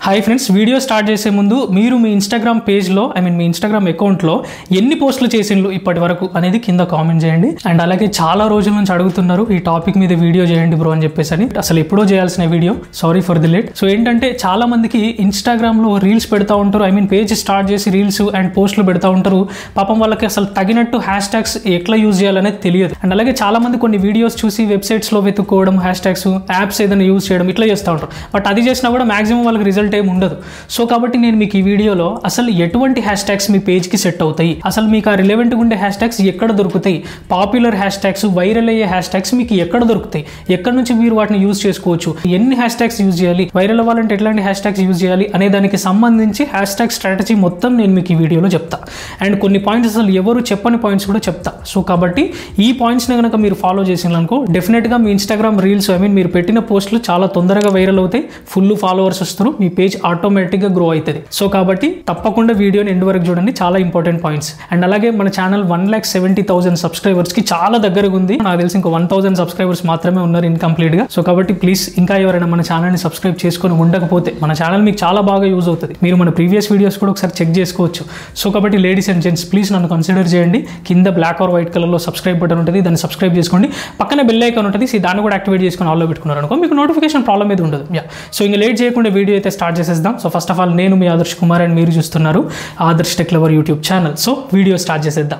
hi friends video start చేసే ముందు మీరు మీ ఇన్స్టాగ్రామ్ పేజ్లో ఐ మీన్ మీ ఇన్స్టాగ్రామ్ అకౌంట్లో ఎన్ని పోస్టులు చేసిండ్రు ఇప్పటి వరకు అనేది కింద కామెంట్ చేయండి అండ్ అలాగే చాలా రోజుల నుంచి అడుగుతున్నారు ఈ టాపిక్ మీద వీడియో చేయండి బ్రో అని చెప్పేసి అని అసలు ఎప్పుడో చేయాల్సిన video sorry for the late so ఏంటంటే చాలా మందికి ఇన్స్టాగ్రామ్లో రీల్స్ పెడతా ఉంటారు ఐ మీన్ పేజ్ స్టార్ట్ చేసి రీల్స్ అండ్ పోస్టులు పెడతా ఉంటారు పాపం వాళ్ళకి అసలు తగినట్టు హ్యాష్ ట్యాగ్స్ ఎట్లా యూజ్ చేయాలనేది తెలియదు అండ్ అలాగే చాలా మంది కొన్ని వీడియోస్ చూసి వెబ్సైట్స్లో వెతుక్కోవడం హ్యాష్ ట్యాగ్స్ యాప్స్ ఏదైనా యూజ్ చేయడం ఇట్లా చేస్తూ ఉంటారు బట్ అది చేసినా కూడా మాక్సిమం వాళ్ళకి రిజల్ట్ ఏమి ఉండదు సో కాబట్టి నేను మీకు ఈ వీడియోలో అసలు ఎటువంటి హ్యాష్ ట్యాగ్స్ మీ పేజ్కి సెట్ అవుతాయి అసలు మీకు ఆ రిలవెంట్గా ఉండే హ్యాష్ ట్యాగ్స్ ఎక్కడ దొరుకుతాయి పాపులర్ హ్యాష్ ట్యాగ్స్ వైరల్ అయ్యే హ్యాష్ ట్యాగ్స్ మీకు ఎక్కడ దొరుకుతాయి ఎక్కడ నుంచి మీరు వాటిని యూజ్ చేసుకోవచ్చు ఎన్ని హ్యాష్ ట్యాగ్స్ యూజ్ చేయాలి వైరల్ అవ్వాలంటే ఎట్లాంటి హ్యాష్ ట్యాగ్స్ యూజ్ చేయాలి అనే దానికి సంబంధించి హ్యాష్ ట్యాగ్ స్ట్రాటజీ మొత్తం నేను మీకు ఈ వీడియోలో చెప్తా అండ్ కొన్ని పాయింట్స్ అసలు ఎవరు చెప్పని పాయింట్స్ కూడా చెప్తా సో కాబట్టి ఈ పాయింట్స్ని కనుక మీరు ఫాలో చేసినారనుకో డెఫినెట్గా మీ ఇన్స్టాగ్రామ్ రీల్స్ ఐ మీన్ మీరు పెట్టిన పోస్టులు చాలా తొందరగా వైరల్ అవుతాయి ఫుల్ ఫాలోవర్స్ వస్తారు మీ పేజ్ ఆటోమేటిక్గా గ్రో అవుతుంది సో కాబట్టి తప్పకుండా వీడియోని ఎండ్ వరకు చూడండి చాలా ఇంపార్టెంట్ పాయింట్స్ అండ్ అలాగే మన channel one lakh seventy thousand సబ్స్క్రైబర్స్కి చాలా దగ్గరగా ఉంది నాకు తెలిసి ఇంకా వన్ థౌసండ్ సబ్స్క్రైబర్స్ మాత్రమే ఉన్నారు ఇన్కంప్లీట్గా సో కాబట్టి ప్లీజ్ ఇంకా ఎవరైనా మన ఛానల్ని సబ్స్క్రైబ్ చేసుకొని ఉండకపోతే మన ఛానల్ మీకు చాలా బాగా యూజ్ అవుతుంది మీరు మన ప్రీవియస్ వీడియోస్ కూడా ఒకసారి చెక్ చేసుకోవచ్చు సో కాబట్టి లేడీస్ అండ్ జెంట్స్ ప్లీజ్ నన్ను కన్సిడర్ చేయండి కింద బ్లాక్ ఆర్ వైట్ కలర్లో సబ్స్క్రైబ్ బటన్ ఉంటుంది దాన్ని సబ్స్క్రైబ్ చేసుకోండి పక్కన బెల్ ఐకాన్ ఉంటుంది సో దాన్ని కూడా యాక్టివేట్ చేసుకొని ఆల్లో పెట్టుకున్నారు అనుకో మీకు నోటిఫికేషన్ ప్రాబ్లం ఏది ఉండదు యా సో ఇంకా లేట్ చేయకుండా వీడియో అయితే స్టార్ట్ చేసేద్దాం సో ఫస్ట్ ఆఫ్ ఆల్ నేను మీ ఆదర్శ్ కుమార్ అండ్ మీరు చూస్తున్నారు Adarsh tech lover YouTube channel so video start చేసేద్దాం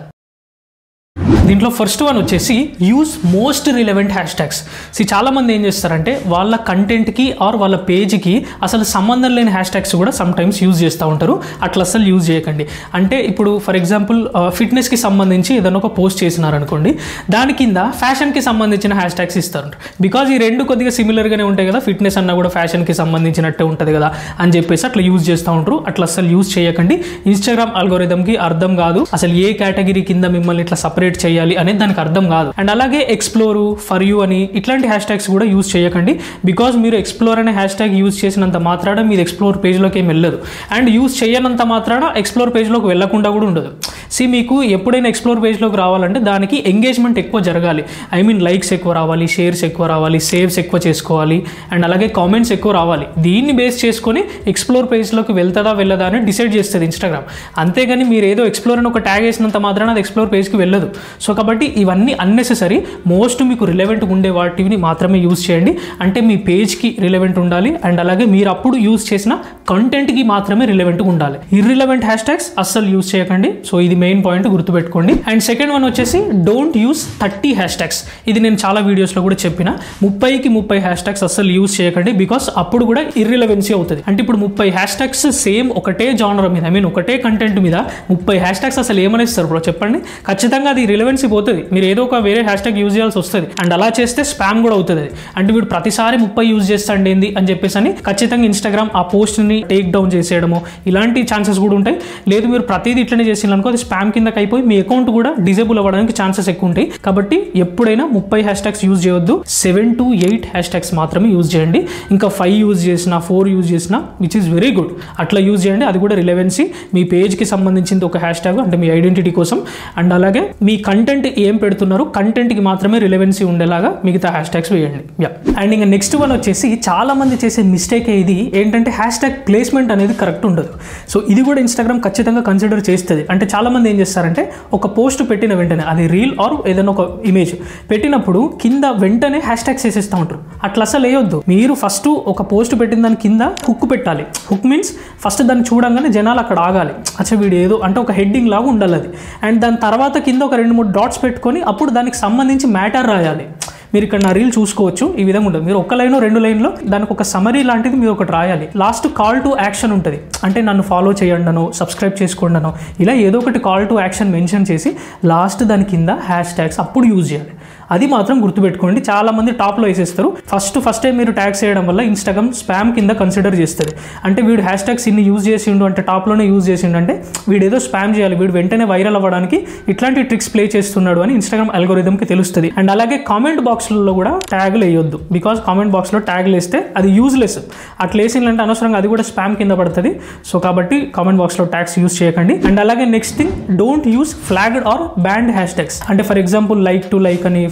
దీంట్లో ఫస్ట్ వన్ వచ్చేసి use most relevant hash tags సి చాలామంది ఏం చేస్తారంటే వాళ్ళ కంటెంట్కి ఆర్ వాళ్ళ పేజ్కి అసలు సంబంధం లేని హ్యాష్ ట్యాగ్స్ కూడా సమ్ టైమ్స్ యూజ్ చేస్తూ ఉంటారు అట్లా అసలు యూజ్ చేయకండి అంటే ఇప్పుడు ఫర్ ఎగ్జాంపుల్ ఫిట్నెస్కి సంబంధించి ఏదైనా ఒక పోస్ట్ చేసినారనుకోండి దాని కింద ఫ్యాషన్కి సంబంధించిన హ్యాష్ ట్యాగ్స్ ఇస్తారు బికాజ్ ఈ రెండు కొద్దిగా సిమిలర్గానే ఉంటాయి కదా ఫిట్నెస్ అన్న కూడా ఫ్యాషన్కి సంబంధించినట్టే ఉంటుంది కదా అని చెప్పేసి అట్లా యూజ్ చేస్తూ ఉంటారు అట్లా అసలు యూజ్ చేయకండి ఇన్స్టాగ్రామ్ అల్గోరిథంకి అర్థం కాదు అసలు ఏ కేటగిరీ కింద మిమ్మల్ని ఇట్లా సపరేట్ చేయాలి అనేది దానికి అర్థం కాదు అండ్ అలాగే ఎక్స్ప్లోరు ఫర్ యూ అని ఇట్లాంటి హ్యాష్ ట్యాగ్స్ కూడా యూజ్ చేయకండి బికాజ్ మీరు ఎక్స్ప్లోర్ అనే హ్యాష్ ట్యాగ్ యూజ్ చేసినంత మాత్రాన మీరు ఎక్స్ప్లోర్ పేజ్లోకి ఏం వెళ్ళదు అండ్ యూజ్ చేయనంత మాత్రాన ఎక్స్ప్లోర్ పేజ్లోకి వెళ్ళకుండా కూడా ఉండదు సి మీకు ఎప్పుడైనా ఎక్స్ప్లోర్ పేజ్లోకి రావాలంటే దానికి ఎంగేజ్మెంట్ ఎక్కువ జరగాలి ఐ మీన్ లైక్స్ ఎక్కువ రావాలి షేర్స్ ఎక్కువ రావాలి సేవ్స్ ఎక్కువ చేసుకోవాలి అండ్ అలాగే కామెంట్స్ ఎక్కువ రావాలి దీన్ని బేస్ చేసుకొని ఎక్స్ప్లోర్ పేజ్లోకి వెళ్తుందా వెళ్ళదా అని డిసైడ్ చేస్తుంది ఇన్స్టాగ్రామ్ అంతేగాని మీరు ఏదో ఎక్స్ప్లోర్ అని ఒక ట్యాగ్ వేసినంత మాత్రాన అది ఎక్స్ప్లోర్ పేజ్కి వెళ్ళదు సో కాబట్టి ఇవన్నీ అన్నెసెసరీ మోస్ట్ మీకు రిలవెంట్గా ఉండే వాటిని మాత్రమే యూజ్ చేయండి అంటే మీ పేజ్కి రిలవెంట్ ఉండాలి అండ్ అలాగే మీరు అప్పుడు యూజ్ చేసిన కంటెంట్కి మాత్రమే రిలవెంట్గా ఉండాలి ఇర్రిలవెంట్ హ్యాష్ ట్యాగ్స్ అస్సలు యూజ్ చేయకండి సో ఇది మెయిన్ పాయింట్ గుర్తుపెట్టుకోండి అండ్ సెకండ్ వన్ వచ్చేసి don't use thirty hash tags ఇది నేను చాలా వీడియోస్లో కూడా చెప్పిన ముప్పైకి ముప్పై హ్యాష్ ట్యాగ్స్ అస్సలు యూజ్ చేయకండి బికాస్ అప్పుడు కూడా ఇర్రిలవెన్సీ అవుతుంది అంటే ఇప్పుడు ముప్పై హ్యాష్ ట్యాగ్స్ సేమ్ ఒకటే జానర్ మీద ఐ మీన్ ఒకటే కంటెంట్ మీద ముప్పై హ్యాష్ ట్యాగ్స్ అసలు ఏమనేస్తారు బ్రో చెప్పండి ఖచ్చితంగా అది రిలవెన్సీ పోతుంది మీరు ఏదో ఒక వేరే హ్యాష్ ట్యాగ్ యూజ్ చేయాల్సి వస్తుంది అండ్ అలా చేస్తే స్పామ్ కూడా అవుతుంది అది అంటే వీడు ప్రతిసారి ముప్పై యూజ్ చేస్తాండి ఏంది అని చెప్పేసి అని ఖచ్చితంగా ఇన్స్టాగ్రామ్ ఆ పోస్ట్ని టేక్ డౌన్ చేసేయడము ఇలాంటి ఛాన్సెస్ కూడా ఉంటాయి లేదు మీరు ప్రతిదీ ఇట్లనే చేసినారనుకో అది స్పామ్ కిందకి అయిపోయి మీ అకౌంట్ కూడా డిజేబుల్ అవ్వడానికి ఛాన్సెస్ ఎక్కువ ఉంటాయి కాబట్టి ఎప్పుడైనా ముప్పై హ్యాష్ ట్యాగ్స్ యూజ్ చేయొద్దు seven to eight hash tags మాత్రమే యూజ్ చేయండి ఇంకా ఫైవ్ యూజ్ చేసిన ఫోర్ యూజ్ చేసిన విచ్ ఈస్ వెరీ గుడ్ అట్లా యూజ్ చేయండి అది కూడా రిలవెన్సీ మీ పేజ్కి సంబంధించింది ఒక హ్యాష్ ట్యాగ్ అంటే మీ ఐడెంటిటీ కోసం అండ్ అలాగే మీ కంటెంట్ ఏం పెడుతున్నారు కంటెంట్కి మాత్రమే రిలవెన్సీ ఉండేలాగా మిగతా హ్యాష్ ట్యాగ్స్ వేయండి యా అండ్ ఇంకా నెక్స్ట్ వన్ వచ్చేసి చాలా మంది చేసే మిస్టేక్ ఇది ఏంటంటే హ్యాష్ ట్యాగ్ ప్లేస్మెంట్ అనేది కరెక్ట్ ఉండదు సో ఇది కూడా ఇన్స్టాగ్రామ్ ఖచ్చితంగా కన్సిడర్ చేస్తుంది అంటే చాలా మంది ఏం చేస్తారంటే ఒక పోస్ట్ పెట్టిన వెంటనే అది రీల్ ఆర్ ఏదైనా ఒక ఇమేజ్ పెట్టినప్పుడు కింద వెంటనే హ్యాష్ ట్యాగ్స్ వేసేస్తూ ఉంటారు అట్లా అసలు వేయొద్దు మీరు ఫస్ట్ ఒక పోస్ట్ పెట్టిన దాని కింద హుక్ పెట్టాలి హుక్ మీన్స్ ఫస్ట్ దాన్ని చూడంగానే జనాలు అక్కడ ఆగాలి అచ్చా వీడు ఏదో అంటే ఒక హెడ్డింగ్ లాగా ఉండాలి అది అండ్ దాని తర్వాత కింద ఒక రెండు మూడు డాట్స్ పెట్టుకొని అప్పుడు దానికి సంబంధించి మ్యాటర్ రాయాలి మీరు ఇక్కడ నా రీల్ చూసుకోవచ్చు ఈ విధంగా ఉంటుంది మీరు ఒక లైన్ రెండు లైన్లో దానికి ఒక సమరీ లాంటిది మీరు ఒకటి రాయాలి లాస్ట్ కాల్ టు యాక్షన్ ఉంటుంది అంటే నన్ను ఫాలో చేయండి అనో సబ్స్క్రైబ్ చేసుకోండి అనో ఇలా ఏదో ఒకటి కాల్ టు యాక్షన్ మెన్షన్ చేసి లాస్ట్ దాని కింద హ్యాష్ ట్యాగ్స్ అప్పుడు యూజ్ చేయాలి అది మాత్రం గుర్తుపెట్టుకోండి చాలా మంది టాప్లో వేసేస్తారు ఫస్ట్ ఫస్ట్ టైం మీరు ట్యాగ్స్ చేయడం వల్ల ఇన్స్టాగ్రామ్ స్పామ్ కింద కన్సిడర్ చేస్తుంది అంటే వీడు హ్యాష్ ట్యాగ్స్ ఇన్ని యూజ్ చేసిండు అంటే టాప్లోనే యూజ్ చేసిండు అంటే వీడు ఏదో స్పామ్ చేయాలి వీడు వెంటనే వైరల్ అవ్వడానికి ఇట్లాంటి ట్రిక్స్ ప్లే చేస్తున్నాడు అని ఇన్స్టాగ్రామ్ అల్గోరిథంకి తెలుస్తుంది అండ్ అలాగే కామెంట్ బాక్స్లలో కూడా ట్యాగ్లు వేయొద్దు బికాస్ కామెంట్ బాక్స్లో ట్యాగ్లు వేస్తే అది యూజ్లెస్ అట్లా వేసిందంటే అనవసరంగా అది కూడా స్పామ్ కింద పడుతుంది సో కాబట్టి కామెంట్ బాక్స్లో ట్యాగ్స్ యూజ్ చేయకండి అండ్ అలాగే next thing don't use flagged or banned hash tags అంటే for example like to like అని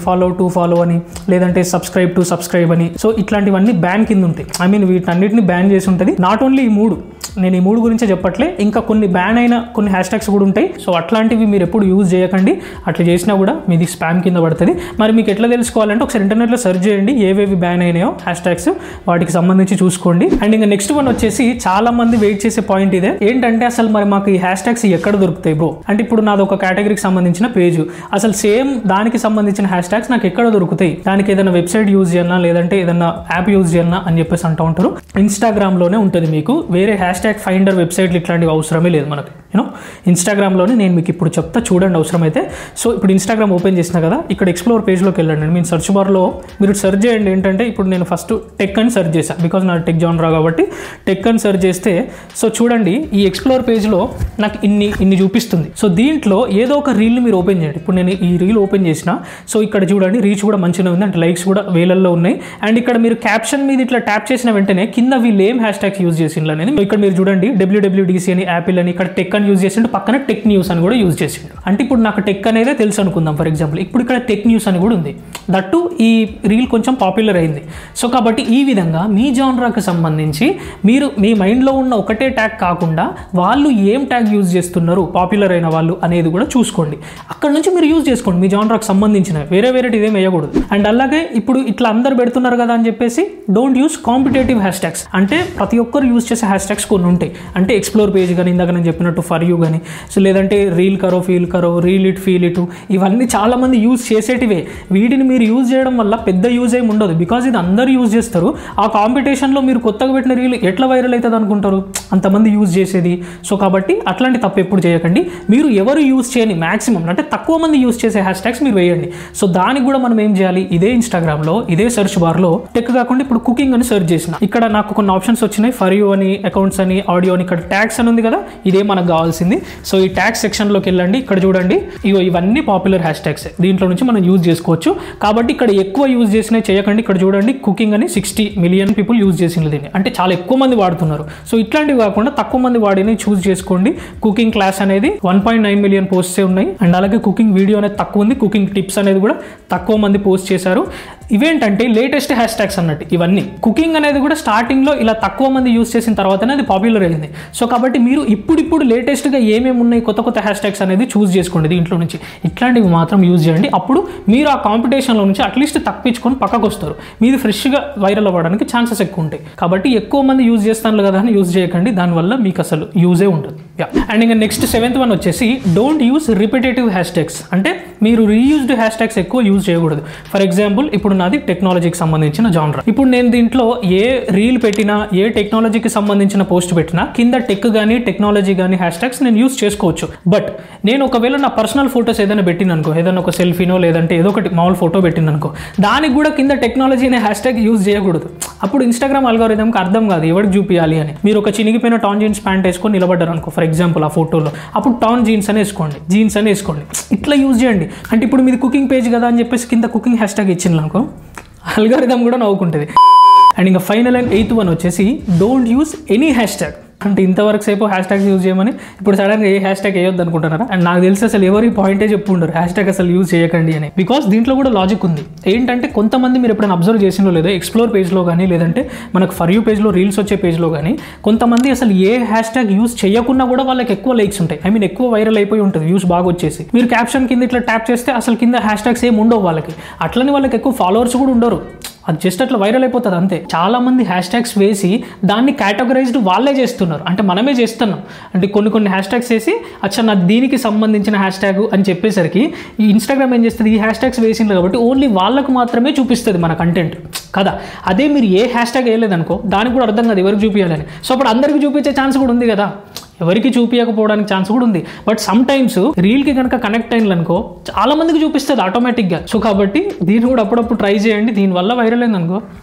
ఫాలో టు ఫాలో అని లేదంటే సబ్స్క్రైబ్ టు సబ్స్క్రైబ్ అని సో ఇట్లాంటివన్నీ బ్యాన్ కింద ఉంటాయి ఐ మీన్ వీటన్నిటిని బ్యాన్ చేసి ఉంటుంది నాట్ ఓన్లీ ఈ మూడు నేను ఈ మూడు గురించే చెప్పట్లే ఇంకా కొన్ని బ్యాన్ అయిన కొన్ని హ్యాష్ ట్యాగ్స్ కూడా ఉంటాయి సో అట్లాంటివి మీరు ఎప్పుడు యూజ్ చేయకండి అట్లా చేసినా కూడా మీది స్పామ్ కింద పడుతుంది మరి మీకు ఎట్లా తెలుసుకోవాలంటే ఒకసారి ఇంటర్నెట్లో సెర్చ్ చేయండి ఏవేవి బ్యాన్ అయినాయో హ్యాష్ ట్యాగ్స్ వాటికి సంబంధించి చూసుకోండి అండ్ ఇంకా నెక్స్ట్ వన్ వచ్చేసి చాలా మంది వెయిట్ చేసే పాయింట్ ఇదే ఏంటంటే అసలు మరి మాకు ఈ హ్యాష్ ట్యాగ్స్ ఎక్కడ దొరుకుతాయి బ్రో అంటే ఇప్పుడు నాది ఒక కేటగిరీకి సంబంధించిన పేజ్ అసలు సేమ్ దానికి సంబంధించిన హ్యాష్ ట్యాగ్స్ నాకు ఎక్కడ దొరుకుతాయి దానికి ఏదైనా వెబ్సైట్ యూజ్ చేయాలన్నా లేదంటే ఏదైనా యాప్ యూజ్ చేయాలన్నా అని చెప్పేసి అంటూ ఉంటారు ఇన్స్టాగ్రామ్లోనే ఉంటుంది మీకు వేరే హ్యాష్ ట్యాగ్ ఫైండర్ వెబ్సైట్లు ఇట్లాంటివి అవసరమే లేదు మనకి యూనో ఇన్స్టాగ్రామ్లోనే నేను మీకు ఇప్పుడు చెప్తా చూడండి అవసరమైతే సో ఇప్పుడు ఇన్స్టాగ్రామ్ ఓపెన్ చేసిన కదా ఇక్కడ ఎక్స్ప్లోర్ పేజ్లోకి వెళ్ళండి మీ సెర్చ్ బార్లో మీరు సెర్చ్ చేయండి ఏంటంటే ఇప్పుడు నేను ఫస్ట్ టెక్ అని సెర్చ్ చేశాను బికాజ్ నా టెక్ జాన్ రా కాబట్టి టెక్ అని సెర్చ్ చేస్తే సో చూడండి ఈ ఎక్స్ప్లోర్ పేజ్లో నాకు ఇన్ని ఇన్ని చూపిస్తుంది సో దీంట్లో ఏదో ఒక రీల్ని మీరు ఓపెన్ చేయండి ఇప్పుడు నేను ఈ రీల్ ఓపెన్ చేసిన సో ఇక్కడ చూడండి రీచ్ కూడా మంచిగా ఉంది అంటే లైక్స్ కూడా వేలల్లో ఉన్నాయి అండ్ ఇక్కడ మీరు క్యాప్షన్ మీద ఇట్లా ట్యాప్ చేసిన వెంటనే కింద వీళ్ళు ఏం హ్యాష్ ట్యాగ్స్ యూజ్ చేసిండ్రు అనేది ఇక్కడ మీరు చూడండి డబ్ల్యూడబ్ల్యూడిసి అని యాపిల్ అని ఇక్కడ టెక్ అని యూజ్ చేసిండు పక్కన టెక్ న్యూస్ అని కూడా యూజ్ చేసిండు అంటే ఇప్పుడు నాకు టెక్ అనేదే తెలుసు అనుకుందాం ఫర్ ఎగ్జాంపుల్ ఇప్పుడు ఇక్కడ టెక్ న్యూస్ అని కూడా ఉంది దట్టు ఈ రీల్ కొంచెం పాపులర్ అయింది సో కాబట్టి ఈ విధంగా మీ జానరాకి సంబంధించి మీరు మీ మైండ్లో ఉన్న ఒకటే ట్యాగ్ కాకుండా వాళ్ళు ఏం ట్యాగ్ యూజ్ చేస్తున్నారు పాపులర్ అయిన వాళ్ళు అనేది కూడా చూసుకోండి అక్కడ నుంచి మీరు యూజ్ చేసుకోండి మీ జానరాకి సంబంధించిన వేరే వేరే ఇదేం వేయకూడదు అండ్ అలాగే ఇప్పుడు ఇట్లా అందరు పెడుతున్నారు కదా అని చెప్పేసి don't use competitive hash tags అంటే ప్రతి ఒక్కరు యూజ్ చేసే హ్యాష్ ట్యాగ్స్ కొన్ని ఉంటాయి అంటే ఎక్స్ప్లోర్ పేజ్ కానీ ఇందాక నేను చెప్పినట్టు ఫర్ యూ కానీ సో లేదంటే రీల్ కరో ఫీల్ కరో రీల్ ఇట్ ఫీల్ ఇట్ ఇవన్నీ చాలా మంది యూజ్ చేసేటివే వీటిని మీరు యూజ్ చేయడం వల్ల పెద్ద యూజ్ ఏమి ఉండదు బికాజ్ ఇది అందరు యూజ్ చేస్తారు ఆ కాంపిటీషన్లో మీరు కొత్తగా పెట్టిన రీల్ ఎట్లా వైరల్ అవుతుంది అనుకుంటారు అంతమంది యూజ్ చేసేది సో కాబట్టి అట్లాంటి తప్పు ఎప్పుడు చేయకండి మీరు ఎవరు యూజ్ చేయని మాక్సిమం అంటే తక్కువ మంది యూజ్ చేసే హ్యాష్ ట్యాగ్స్ మీరు వేయండి సో దానికి కూడా మనం ఏం చేయాలి ఇదే ఇన్స్టాగ్రామ్లో ఇదే సెర్చ్ బార్లో టెక్ కాకుండా ఇప్పుడు కుకింగ్ అని సెర్చ్ చేసిన ఇక్కడ నాకు కొన్ని ఆప్షన్స్ వచ్చినాయి ఫర్ యూ అని అకౌంట్స్ అని ఆడియో అని ఇక్కడ ట్యాగ్స్ అని ఉంది కదా ఇదే మనకు కావాల్సింది సో ఈ ట్యాగ్స్ సెక్షన్లోకి వెళ్ళండి ఇక్కడ చూడండి ఇగో ఇవన్నీ పాపులర్ హ్యాష్ ట్యాగ్స్ దీంట్లో నుంచి మనం యూజ్ చేసుకోవచ్చు కాబట్టి ఇక్కడ ఎక్కువ యూజ్ చేసినవి చేయకండి ఇక్కడ చూడండి కుకింగ్ అని సిక్స్టీ మిలియన్ పీపుల్ యూజ్ చేసిన దీన్ని అంటే చాలా ఎక్కువ మంది వాడుతున్నారు సో ఇట్లాంటివి కాకుండా తక్కువ మంది వాడిని చూస్ చేసుకోండి కుకింగ్ క్లాస్ అనేది వన్ పాయింట్ నైన్ మిలియన్ పోస్ట్సే ఉన్నాయి అండ్ అలాగే కుకింగ్ వీడియో అనేది తక్కువ ఉంది కుకింగ్ టిప్స్ అనేది కూడా తక్కువ మంది పోస్ట్ చేశారు ఇవేంటంటే లేటెస్ట్ హ్యాష్ ట్యాగ్స్ అన్నట్టు ఇవన్నీ కుకింగ్ అనేది కూడా స్టార్టింగ్లో ఇలా తక్కువ మంది యూస్ చేసిన తర్వాతనే అది పాపులర్ అయింది సో కాబట్టి మీరు ఇప్పుడిప్పుడు లేటెస్ట్గా ఏమేమి ఉన్నాయి కొత్త కొత్త హ్యాష్ ట్యాగ్స్ అనేది చూస్ చేసుకోండి దీంట్లో నుంచి ఇట్లాంటివి మాత్రం యూజ్ చేయండి అప్పుడు మీరు ఆ కాంపిటీషన్లో నుంచి అట్లీస్ట్ తప్పించుకొని పక్కకు వస్తారు మీది ఫ్రెష్గా వైరల్ అవ్వడానికి ఛాన్సెస్ ఎక్కువ ఉంటాయి కాబట్టి ఎక్కువ మంది యూజ్ చేస్తాను కదా అని యూజ్ చేయకండి దానివల్ల మీకు అసలు యూజే ఉంటుంది యా అండ్ ఇంకా నెక్స్ట్ సెవెంత్ వన్ వచ్చేసి don't use repetitive hash tags అంటే మీరు రీయూజ్డ్ హ్యాష్ ట్యాగ్స్ ఎక్కువ యూజ్ చేయకూడదు ఫర్ ఎగ్జాంపుల్ ఇప్పుడు నాది టెక్నాలజీకి సంబంధించిన జానర్ ఇప్పుడు నేను దీంట్లో ఏ రీల్ పెట్టినా ఏ టెక్నాలజీకి సంబంధించిన పోస్ట్ పెట్టినా కింద టెక్ కానీ టెక్నాలజీ కానీ హ్యాష్ ట్యాగ్స్ నేను యూస్ చేసుకోవచ్చు బట్ నేను ఒకవేళ నా పర్సనల్ ఫొటోస్ ఏదైనా పెట్టిననుకో ఏదైనా ఒక సెల్ఫీనో లేదంటే ఏదో ఒకటి మామూలు ఫోటో పెట్టిందనుకో దానికి కూడా కింద టెక్నాలజీ అనే హ్యాష్ ట్యాగ్ యూజ్ చేయకూడదు అప్పుడు ఇన్స్టాగ్రామ్ అల్గోరిథంకి అర్థం కాదు ఎవరికి చూపించాలి అని మీరు ఒక చినిగిపోయిన టాన్ జీన్స్ ప్యాంట్ వేసుకొని నిలబడ్డారు అనుకో ఫర్ ఎగ్జాంపుల్ ఆ ఫోటోలో అప్పుడు టాన్ జీన్స్ అని వేసుకోండి జీన్స్ అని వేసుకోండి ఇట్లా యూజ్ చేయండి అంటే ఇప్పుడు మీది కుకింగ్ పేజ్ కదా అని చెప్పేసి కింద కుకింగ్ హ్యాష్ ట్యాగ్ ఇచ్చింది అనుకో అల్గారిథం కూడా నవ్వుకుంటుంది అండ్ ఇంకా ఫైనల్ అండ్ ఎయిత్ వన్ వచ్చేసి don't use any hash tag అంటే ఇంతవరకు సేపు హ్యాష్ ట్యాగ్స్ యూజ్ చేయమని ఇప్పుడు సడన్గా ఏ హ్యాష్ ట్యాగ్ వేయొద్దు అనుకుంటున్నారా అండ్ నాకు తెలిసి అసలు ఎవరి పాయింటే చెప్పుండరు హ్యాష్ ట్యాగ్ అసలు యూజ్ చేయకండి అని బికాస్ దీంట్లో కూడా లాజిక్ ఉంది ఏంటంటే కొంతమంది మీరు ఎప్పుడైనా అబ్జర్వ్ చేసినో లేదో ఎక్స్ప్లోర్ పేజ్లో కానీ లేదంటే మనకు ఫర్ యూ పేజ్లో రీల్స్ వచ్చే పేజ్లో కానీ కొంతమంది అసలు ఏ హ్యాష్ ట్యాగ్ యూజ్ చేయకుండా కూడా వాళ్ళకి ఎక్కువ లైక్స్ ఉంటాయి ఐ మీన్ ఎక్కువ వైరల్ అయిపోయి ఉంటుంది వ్యూస్ బాగా వచ్చేసి మీరు క్యాప్షన్ కింద ఇట్లా ట్యాప్ చేస్తే అసలు కింద హ్యాష్ ట్యాగ్స్ ఏమి ఉండవు వాళ్ళకి అట్లనే వాళ్ళకి ఎక్కువ ఫాలోవర్స్ కూడా ఉండరు అది జస్ట్ అట్లా వైరల్ అయిపోతుంది అంతే చాలా మంది హ్యాష్ ట్యాగ్స్ వేసి దాన్ని కేటగరైజ్డ్ వాళ్ళే చేస్తున్నారు అంటే మనమే చేస్తున్నాం అంటే కొన్ని కొన్ని హ్యాష్ ట్యాగ్స్ వేసి అచ్చా నా దీనికి సంబంధించిన హ్యాష్ ట్యాగ్ అని చెప్పేసరికి ఈ ఇన్స్టాగ్రామ్ ఏం చేస్తుంది ఈ హ్యాష్ ట్యాగ్స్ వేసింది కాబట్టి ఓన్లీ వాళ్ళకు మాత్రమే చూపిస్తుంది మన కంటెంట్ కదా అదే మీరు ఏ హ్యాష్ ట్యాగ్ వేయలేదనుకో దానికి కూడా అర్థం కాదు ఎవరికి చూపించాలని సో అప్పుడు అందరికీ చూపించే ఛాన్స్ కూడా ఉంది కదా ఎవరికి చూపించకపోవడానికి ఛాన్స్ కూడా ఉంది బట్ సమ్ టైమ్స్ రీల్కి కనుక కనెక్ట్ అయింది అనుకో చాలా మందికి చూపిస్తుంది ఆటోమేటిక్గా సో కాబట్టి దీన్ని కూడా అప్పుడప్పుడు ట్రై చేయండి దీనివల్ల వైరల్ అయింది అనుకో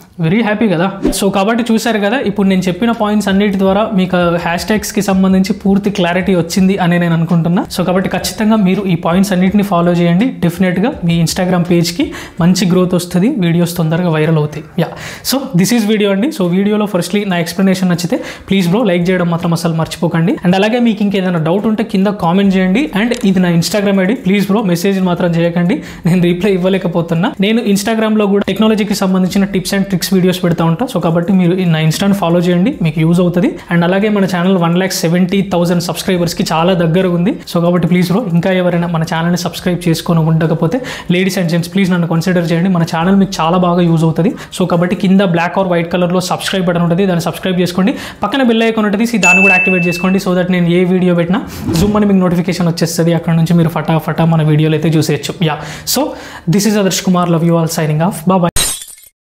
వెరీ హ్యాపీ కదా సో కాబట్టి చూశారు కదా ఇప్పుడు నేను చెప్పిన పాయింట్స్ అన్నిటి ద్వారా మీకు హ్యాష్ ట్యాగ్స్కి సంబంధించి పూర్తి క్లారిటీ వచ్చింది అని నేను అనుకుంటున్నా సో కాబట్టి ఖచ్చితంగా మీరు ఈ పాయింట్స్ అన్నిటిని ఫాలో చేయండి డెఫినెట్గా మీ ఇన్స్టాగ్రామ్ పేజ్కి మంచి గ్రోత్ వస్తుంది వీడియోస్ తొందరగా వైరల్ అవుతాయి yeah so this is video అండి సో వీడియోలో ఫస్ట్లీ నా ఎక్స్ప్లెనేషన్ నచ్చితే ప్లీజ్ బ్రో లైక్ చేయడం మాత్రం అసలు మర్చిపోకండి అండ్ అలాగే మీకు ఇంకేదైనా డౌట్ ఉంటే కింద కామెంట్ చేయండి అండ్ ఇది నా Instagram ID please bro message మాత్రం చేయకండి నేను రీప్లై ఇవ్వలేకపోతున్నా నేను ఇన్స్టాగ్రామ్లో కూడా టెక్నాలజీకి సంబంధించిన టిప్స్ అండ్ ట్రిక్స్ వీడియోస్ పెడతా ఉంటా సో కాబట్టి మీరు ఈ నా ఇన్స్టాని ఫాలో చేయండి మీకు యూజ్ అవుతుంది అండ్ అలాగే మన channel one lakh seventy thousand సబ్స్క్రైబర్స్కి చాలా దగ్గర ఉంది సో కాబట్టి ప్లీజ్ బ్రో ఇంకా ఎవరైనా మన ఛానల్ని సబ్స్క్రైబ్ చేసుకొని ఉండకపోతే లేడీస్ అండ్ జెంట్స్ ప్లీజ్ నన్ను కన్సిడర్ చేయండి మన ఛానల్ మీకు చాలా బాగా యూజ్ అవుతుంది సో కాబట్టి కింద బ్లాక్ ఆర్ వైట్ కలర్లో సబ్స్క్రైబ్ బటన్ ఉంటుంది దాన్ని సబ్స్క్రైబ్ చేసుకోండి పక్కన బెల్ ఐకాన్ ఉంటుంది సో దాన్ని కూడా యాక్టివేట్ చేసుకోండి సో దట్ నేను ఏ వీడియో పెట్టినా జూమ్ అని మీకు నోటిఫికేషన్ వచ్చేస్తుంది అక్కడ నుంచి మీరు ఫటాఫటా మన వీడియోలు అయితే చూసేయచ్చు yeah so this is Adarsh Kumar love you all signing off bye